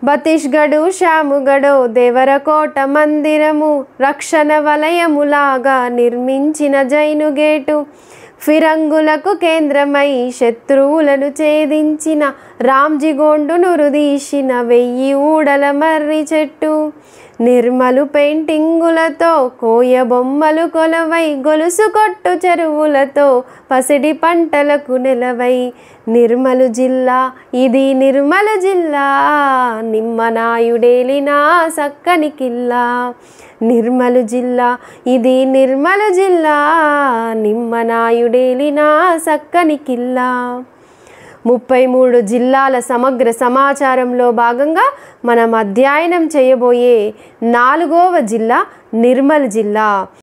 బతిష్గడు శ్యాముగడు దేవరకోట మందిరము రక్షణ వలయములాగా నిర్మించిన జైను గేటు ఫిరంగులకు కేంద్రమై శత్రువులను ఛేదించిన రామ్జిగోండును రుదీసిన వెయ్యి ఊడల మర్రి చెట్టు నిర్మలు పెయింటింగులతో కోయ బొమ్మలు కొలవై గొలుసు కొట్టు చెరువులతో పసిడి పంటలకు నెలవై నిర్మలు జిల్లా ఇది నిర్మల జిల్లా నిమ్మనాయుడేలినా సక్కని కిల్లా నిర్మలు జిల్లా ఇది నిర్మల జిల్లా నిమ్మనాయుడేలినా సక్కని కిల్లా ముప్పై మూడు జిల్లాల సమగ్ర సమాచారంలో భాగంగా మనం అధ్యయనం చేయబోయే నాలుగవ జిల్లా నిర్మల్ జిల్లా